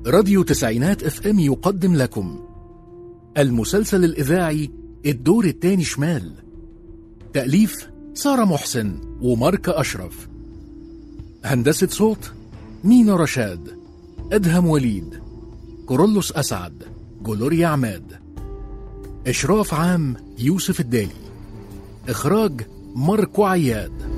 راديو تسعينات اف ام يقدم لكم المسلسل الإذاعي الدور التاني شمال تأليف سارة محسن وماركة أشرف هندسة صوت مينا رشاد أدهم وليد كورولوس أسعد جلوريا عماد إشراف عام يوسف الدالي إخراج ماركو عياد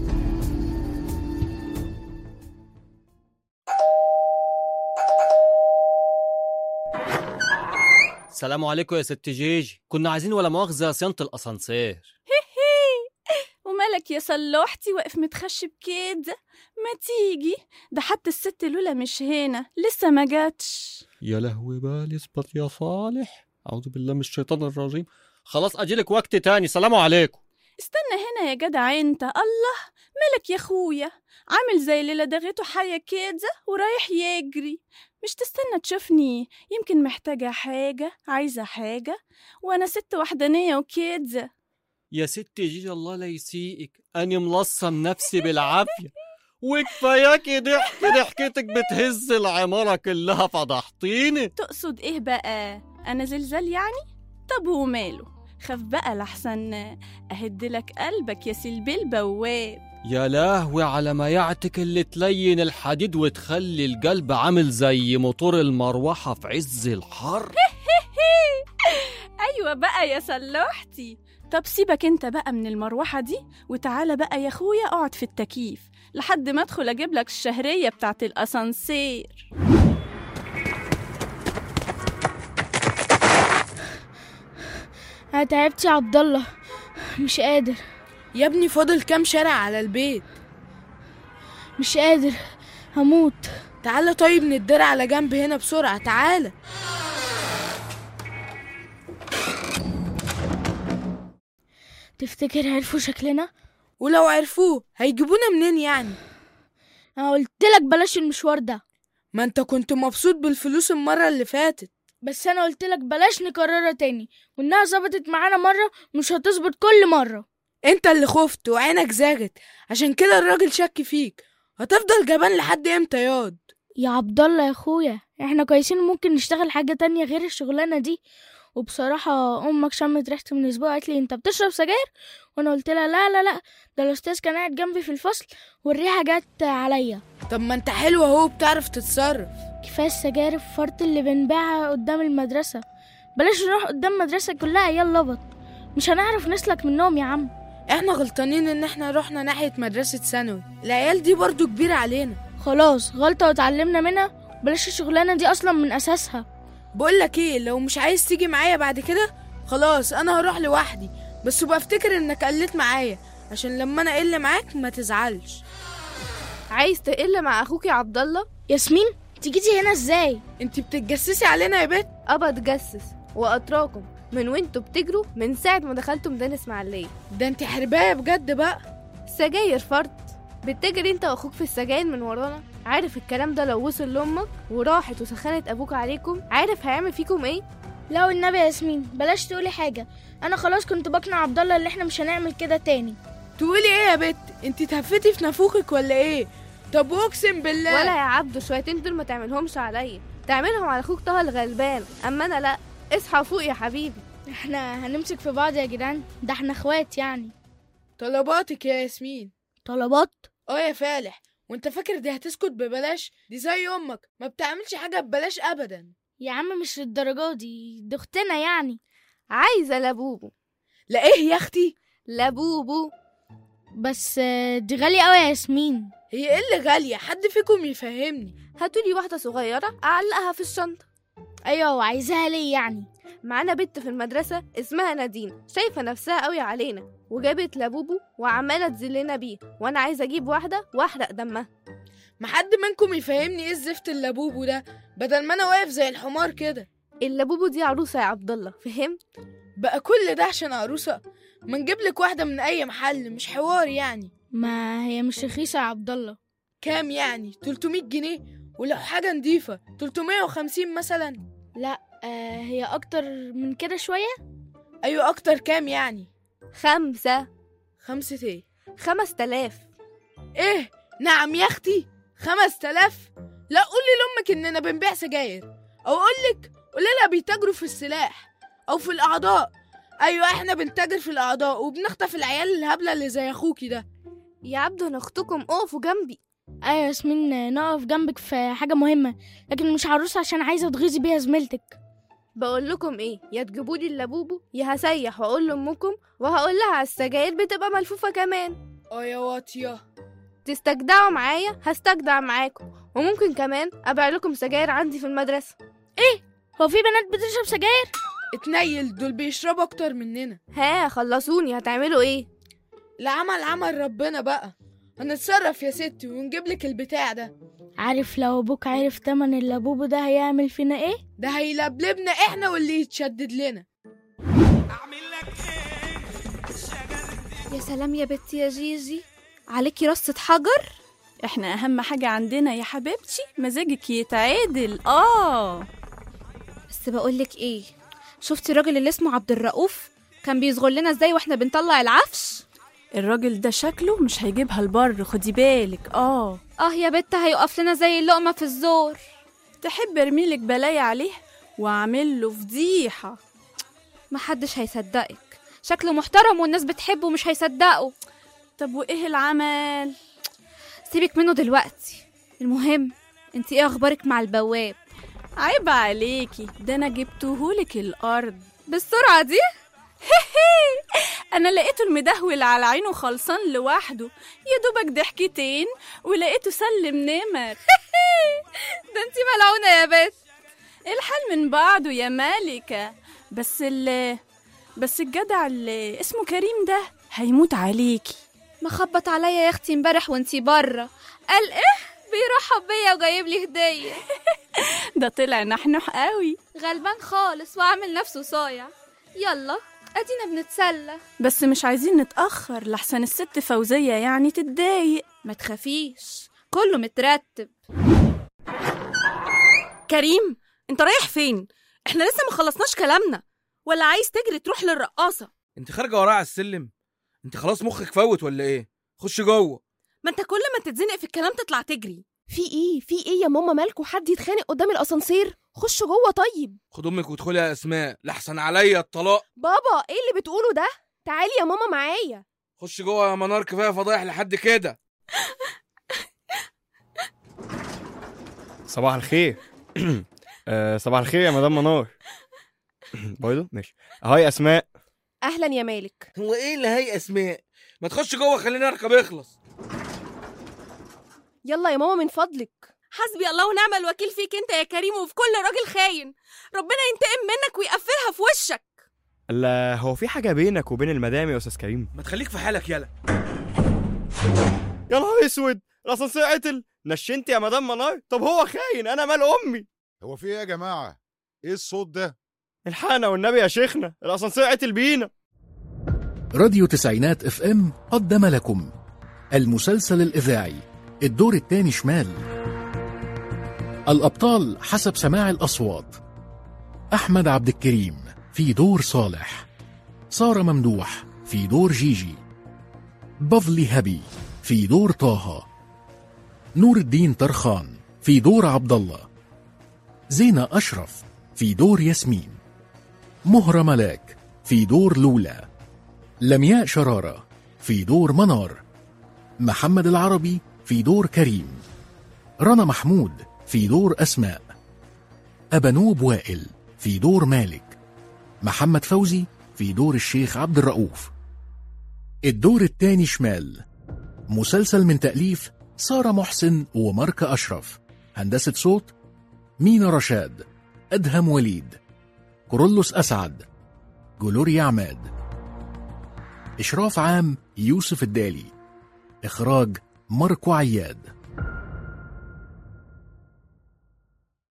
السلام عليكم يا ست جيجي كنا عايزين ولا مؤاخذة صيانة الأسانسير ومالك يا صلوحتي واقف متخشب كده ما تيجي ده حتى الست لولا مش هنا لسه ما جاتش يا لهوي بالي اثبت يا صالح أعوذ بالله من الشيطان الرجيم خلاص أجيلك وقت تاني سلام عليكم استنى هنا يا جدع انت الله مالك يا اخويا عامل زي اللي لدغته حية كده ورايح يجري مش تستنى تشوفني يمكن محتاجة حاجة عايزة حاجة وانا ست وحدانية وكده يا ست جيجي الله لا يسيئك أني ملصم نفسي بالعافية وكفاياكي ضحك ضحكتك بتهز العمارة كلها فضحتيني تقصد ايه بقى انا زلزال يعني طب وماله خاف بقى لحسن اهدلك قلبك يا سلبي البواب يا لهوي على ما يعتك اللي تلين الحديد وتخلي القلب عامل زي موتور المروحة في عز الحر ايوه بقى يا سلوحتي طب سيبك انت بقى من المروحة دي وتعالى بقى يا اخويا اقعد في التكييف لحد ما ادخل اجيب لك الشهرية بتاعت الاسانسير انا تعبت يا عبد الله مش قادر يا ابني فاضل كام شارع على البيت مش قادر هموت تعالى طيب ندر على جنب هنا بسرعة تعالى تفتكر عرفوا شكلنا ولو عرفوه هيجيبونا منين يعني انا قلت لك بلاش المشوار ده ما انت كنت مبسوط بالفلوس المرة اللي فاتت بس انا قلت لك بلاش نكررها تاني وانها ظبطت معانا مره مش هتظبط كل مره انت اللي خفت وعينك زاغت عشان كده الراجل شك فيك هتفضل جبان لحد امتى ياض يا عبد الله يا اخويا احنا كويسين ممكن نشتغل حاجه تانية غير الشغلانه دي وبصراحة أمك شمت ريحتي من أسبوع قالت لي أنت بتشرب سجاير وأنا قلت لها لا لا لا ده الأستاذ كان قاعد جنبي في الفصل والريحة جت عليا طب ما انت حلو اهو بتعرف تتصرف كفاية السجاير الفرط اللي بنبيعها قدام المدرسة بلاش نروح قدام مدرسة كلها عيال لبط مش هنعرف نسلك منهم يا عم احنا غلطانين ان احنا رحنا ناحية مدرسة ثانوي العيال دي برضو كبيرة علينا خلاص غلطة واتعلمنا منها بلاش الشغلانة دي أصلا من أساسها بقولك ايه لو مش عايز تيجي معايا بعد كده خلاص انا هروح لوحدي بس بفتكر انك قلت معايا عشان لما انا اقل معاك ما تزعلش عايز تقل مع اخوك يا عبد الله ياسمين تيجي هنا ازاي انت بتتجسسي علينا يا بت ابا اتجسس واتراكم من وانتوا بتجروا من ساعه ما دخلتوا ميدان اسماعيليه ده انت حربايه بجد بقى سجاير فرد بتجري انت واخوك في السجاير من ورانا عارف الكلام ده لو وصل لامك وراحت وسخنت ابوك عليكم عارف هيعمل فيكم ايه لا والنبي يا ياسمين بلاش تقولي حاجة أنا خلاص كنت بقنع عبد الله إن إحنا مش هنعمل كده تاني تقولي ايه يا بت انت اتهفتي في نافوخك ولا ايه طب اقسم بالله ولا يا عبدو شويتين دول ما تعملهمش عليا تعملهم على اخوك طه الغلبان اما انا لا اصحى فوق يا حبيبي إحنا هنمسك في بعض يا جدعان ده إحنا إخوات يعني طلباتك يا ياسمين طلبات اه يا فالح وانت فاكر دي هتسكت ببلاش دي زي امك ما بتعملش حاجه ببلاش ابدا يا عم مش للدرجة دي دي أختنا يعني عايزه لابوبو لا ايه يا اختي لابوبو بس آه، دي غالية أوي يا ياسمين هي ايه اللي غاليه حد فيكم يفهمني هاتولي واحده صغيره اعلقها في الشنطه أيوة وعايزاها ليه يعني معانا بنت في المدرسة اسمها نادين شايفة نفسها قوي علينا وجابت لابوبو وعمالة تذلنا بيه وانا عايزة اجيب واحدة واحرق دمها ما حد منكم يفهمني ايه الزفت اللابوبو ده بدل ما انا واقف زي الحمار كده اللابوبو دي عروسة يا عبد الله فهمت بقى كل ده عشان عروسه ما نجيب لك واحده من اي محل مش حوار يعني ما هي مش رخيصة يا عبد الله كام يعني 300 جنيه ولو حاجه نضيفه 350 مثلا لا آه هي أكتر من كده شوية ايوه اكتر كام يعني خمسة خمسة ايه خمس تلاف ايه نعم يا اختي خمس تلاف لا قولي لامك اننا بنبيع سجاير او اقولك قولي لها بيتاجروا في السلاح او في الاعضاء ايوه احنا بنتاجر في الاعضاء وبنخطف العيال الهبله اللي زي اخوكي ده يا عبدو انا اختكم اقفوا جنبي ايوه ياسمين نقف جنبك في حاجه مهمه لكن مش عروسه عشان عايزه تغيظي بيها زميلتك بقول لكم ايه يا تجيبوا لي اللابوبو يا هسيح واقول لامكم وهقول لها على السجاير بتبقى ملفوفه كمان اه يا واطيه تستجدعوا معايا هستجدع معاكم وممكن كمان ابيع لكم سجاير عندي في المدرسه هو في بنات بتشرب سجاير اتنيل دول بيشربوا اكتر مننا ها خلصوني هتعملوا ايه العمل عمل ربنا بقى هنتصرف يا ستي ونجيب لك البتاع ده عارف لو ابوك عرف تمن اللابوبو ده هيعمل فينا ايه ده هيلبلبنا احنا واللي يتشدد لنا يا سلام يا بنتي يا جيجي عليكي رصة حجر احنا اهم حاجة عندنا يا حبيبتي مزاجك يتعدل اه بس بقولك ايه شفتي الراجل اللي اسمه عبد الرؤوف كان بيصغر لنا ازاي واحنا بنطلع العفش الراجل ده شكله مش هيجيبها البر خدي بالك اه اه يا بت هيقف لنا زي اللقمة في الزور تحب ارميلك بلايا عليه واعمل له فضيحة محدش هيصدقك شكله محترم والناس بتحبه مش هيصدقوا طب وايه العمل سيبك منه دلوقتي المهم انت ايه اخبارك مع البواب عيب عليكي ده انا جبتهولك الارض بالسرعة دي انا لقيته المدهول على عينه خلصان لوحده يا دوبك ضحكتين ولقيته سلم نمر ده انت ملعونة يا بت الحال من بعضه يا مالكة بس ال بس الجدع اللي اسمه كريم ده هيموت عليكي ما خبط عليا يا اختي امبارح وانتي بره قال ايه بيرحب بيا وجايب لي هديه ده طلع نحنح قوي غلبان خالص وعامل نفسه صايع يلا ادينا بنتسلى بس مش عايزين نتأخر لحسن الست فوزية يعني تتضايق ما تخافيش كله مترتب كريم انت رايح فين احنا لسه ما خلصناش كلامنا ولا عايز تجري تروح للرقاصه انت خارجه ورايا على السلم انت خلاص مخك فوت ولا ايه خش جوه ما انت كل ما تتزنق في الكلام تطلع تجري في ايه في ايه يا ماما مالكوا حد يتخانق قدام الاسانسير خشوا جوه طيب خد امك وادخلي يا اسماء لحسن عليا الطلاق بابا ايه اللي بتقوله ده تعالي يا ماما معايا خش جوه يا منار كفايه فضايح لحد كده صباح الخير آه، صباح الخير يا مدام منار برضه ماشي هاي اسماء اهلا يا مالك هو ايه اللي هي اسماء ما تخش جوه خلينا اركب يخلص يلا يا ماما من فضلك حسبي الله ونعم الوكيل فيك انت يا كريم وفي كل راجل خاين ربنا ينتقم منك ويقفلها في وشك لا هو في حاجه بينك وبين المدام يا استاذ كريم ما تخليك في حالك يلا يا نهار اسود الاسانسير عطل نشنت يا مدام منار طب هو خاين انا مال امي هو في ايه يا جماعه ايه الصوت ده الحقنا والنبي يا شيخنا الاسانسير عطل بينا راديو تسعينات اف ام قدم لكم المسلسل الإذاعي الدور الثاني شمال الأبطال حسب سماع الأصوات أحمد عبد الكريم في دور صالح سارة ممدوح في دور جيجي بفلي هبي في دور طه نور الدين طرخان في دور عبد الله زينة أشرف في دور ياسمين مهرة ملاك في دور لولا لمياء شرارة في دور منار محمد العربي في دور كريم رنا محمود في دور أسماء أبنوب وائل في دور مالك محمد فوزي في دور الشيخ عبد الرؤوف الدور الثاني شمال مسلسل من تأليف سارة محسن وماركة أشرف هندسة صوت مينا رشاد أدهم وليد كورولوس أسعد جلوريا عماد إشراف عام يوسف الدالي إخراج ماركو عياد